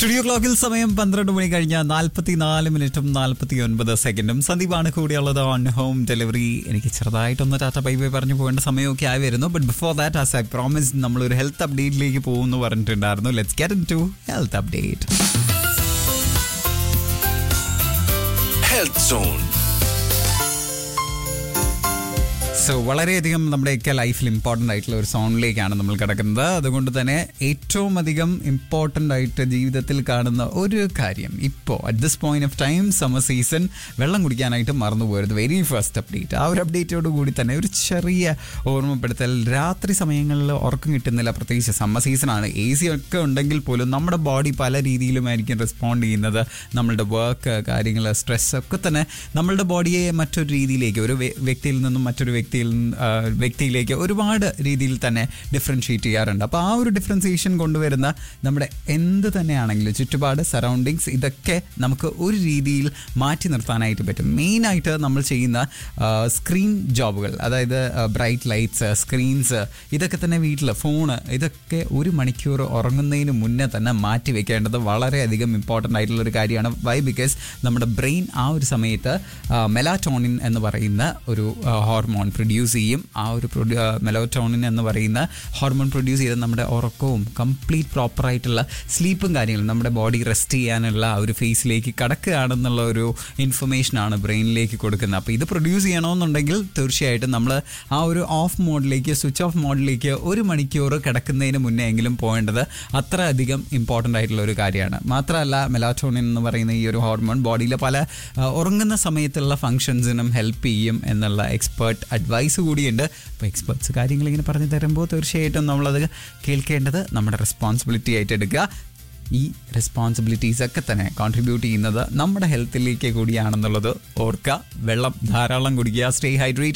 Studio ക്ലോക്കിൽ സമയം പന്ത്രണ്ട് മണി കഴിഞ്ഞ നാൽപ്പത്തിനാല് മിനിറ്റും നാൽപ്പത്തി ഒൻപത് സെക്കൻഡും സന്ദീപാണ് കൂടിയുള്ളത് ഓൺ ഹോം ഡെലിവറി എനിക്ക് ചെറുതായിട്ടൊന്ന് ടാറ്റ ബൈ ബൈ പറഞ്ഞു പോകേണ്ട സമയമൊക്കെ ആയി വരുന്നു but before that as I promise നമ്മൾ ഒരു ഹെൽത്ത് അപ്ഡേറ്റിലേക്ക് പോകുമെന്ന് പറഞ്ഞിട്ടുണ്ടായിരുന്നു let's get into health update Health Zone. So വളരെയധികം നമ്മുടെയൊക്കെ ലൈഫിൽ ഇമ്പോർട്ടൻ്റ് ആയിട്ടുള്ള ഒരു സോണിലേക്കാണ് നമ്മൾ കിടക്കുന്നത് അതുകൊണ്ട് തന്നെ ഏറ്റവും അധികം ഇമ്പോർട്ടൻ്റ് ആയിട്ട് ജീവിതത്തിൽ കാണുന്ന ഒരു കാര്യം ഇപ്പോൾ at this point of time summer season വെള്ളം കുടിക്കാനായിട്ട് മറന്നു പോയത് വെരി ഫസ്റ്റ് അപ്ഡേറ്റ് ആ ഒരു അപ്ഡേറ്റോട് കൂടി തന്നെ ഒരു ചെറിയ ഓർമ്മപ്പെടുത്തൽ രാത്രി സമയങ്ങളിൽ ഉറക്കം കിട്ടുന്നില്ല പ്രത്യേകിച്ച് സമ്മർ സീസണാണ് എ സി ഒക്കെ ഉണ്ടെങ്കിൽ പോലും നമ്മുടെ ബോഡി പല രീതിയിലുമായിരിക്കും റെസ്പോണ്ട് ചെയ്യുന്നത് നമ്മളുടെ വർക്ക് കാര്യങ്ങൾ സ്ട്രെസ് ഒക്കെ തന്നെ നമ്മളുടെ ബോഡിയെ മറ്റൊരു രീതിയിലേക്ക് ഒരു വ്യ- വ്യക്തിയിൽ നിന്നും മറ്റൊരു വ്യക്തിയിൽ നിന്ന്, ആ, വ്യക്തിയിലേക്ക് ഒരുപാട് രീതിയിൽ തന്നെ ഡിഫറൻഷിയേറ്റ് ചെയ്യാറുണ്ട് അപ്പോൾ ആ ഒരു ഡിഫറൻസിയേഷൻ കൊണ്ടുവരുന്ന നമ്മുടെ എന്ത് തന്നെയാണെങ്കിലും ചുറ്റുപാട് സറൗണ്ടിങ്സ് ഇതൊക്കെ നമുക്ക് ഒരു രീതിയിൽ മാറ്റി നിർത്താനായിട്ട് പറ്റും മെയിനായിട്ട് നമ്മൾ ചെയ്യുന്ന സ്ക്രീൻ ജോബുകൾ അതായത് ബ്രൈറ്റ് ലൈറ്റ്സ് സ്ക്രീൻസ് ഇതൊക്കെ തന്നെ വീട്ടിൽ ഫോണ് ഇതൊക്കെ ഒരു മണിക്കൂർ ഉറങ്ങുന്നതിന് മുന്നേ തന്നെ മാറ്റി വെക്കേണ്ടത് വളരെയധികം ഇമ്പോർട്ടൻ്റ് ആയിട്ടുള്ള ഒരു കാര്യമാണ് വൈ ബിക്കോസ് നമ്മുടെ ബ്രെയിൻ ആ ഒരു സമയത്ത് മെലാറ്റോണിൻ എന്ന് പറയുന്ന ഒരു ഹോർമോൺ പ്രൊഡ്യൂസ് ചെയ്യും ആ ഒരു മെലോറ്റോണിൻ എന്ന് പറയുന്ന ഹോർമോൺ പ്രൊഡ്യൂസ് ചെയ്ത് നമ്മുടെ ഉറക്കവും കംപ്ലീറ്റ് പ്രോപ്പറായിട്ടുള്ള സ്ലീപ്പും കാര്യങ്ങളും നമ്മുടെ ബോഡി റെസ്റ്റ് ചെയ്യാനുള്ള ആ ഒരു ഫേസിലേക്ക് കടക്കുകയാണെന്നുള്ള ഒരു ഇൻഫർമേഷനാണ് ബ്രെയിനിലേക്ക് കൊടുക്കുന്നത് അപ്പോൾ ഇത് പ്രൊഡ്യൂസ് ചെയ്യണമെന്നുണ്ടെങ്കിൽ തീർച്ചയായിട്ടും നമ്മൾ ആ ഒരു ഓഫ് മോഡിലേക്ക് സ്വിച്ച് ഓഫ് മോഡിലേക്ക് ഒരു മണിക്കൂർ കിടക്കുന്നതിന് മുന്നേ എങ്കിലും പോകേണ്ടത് അത്ര അധികം ഇമ്പോർട്ടൻ്റ് ആയിട്ടുള്ള ഒരു കാര്യമാണ് മാത്രമല്ല മെലാറ്റോണിൻ എന്ന് പറയുന്ന ഈ ഒരു ഹോർമോൺ ബോഡിയിലെ പല ആ, ഉറങ്ങുന്ന സമയത്തുള്ള ഫങ്ഷൻസിനും ഹെൽപ്പ് ചെയ്യും എന്നുള്ള എക്സ്പേർട്ട് അഡ്വൈസ് കൂടിയുണ്ട് അപ്പോൾ എക്സ്പേർട്സ് കാര്യങ്ങൾ ഇങ്ങനെ പറഞ്ഞു തരുമ്പോൾ തീർച്ചയായിട്ടും നമ്മളത് കേൾക്കേണ്ടത് നമ്മുടെ റെസ്പോൺസിബിലിറ്റി ആയിട്ട് എടുക്കുക ഈ റെസ്പോൺസിബിലിറ്റീസ് ഒക്കെ തന്നെ കോൺട്രിബ്യൂട്ട് ചെയ്യുന്നത് നമ്മുടെ ഹെൽത്തിലേക്ക് കൂടിയാണെന്നുള്ളത് ഓർക്കുക വെള്ളം ധാരാളം കുടിക്കുക സ്റ്റേ ഹൈഡ്രേറ്റ്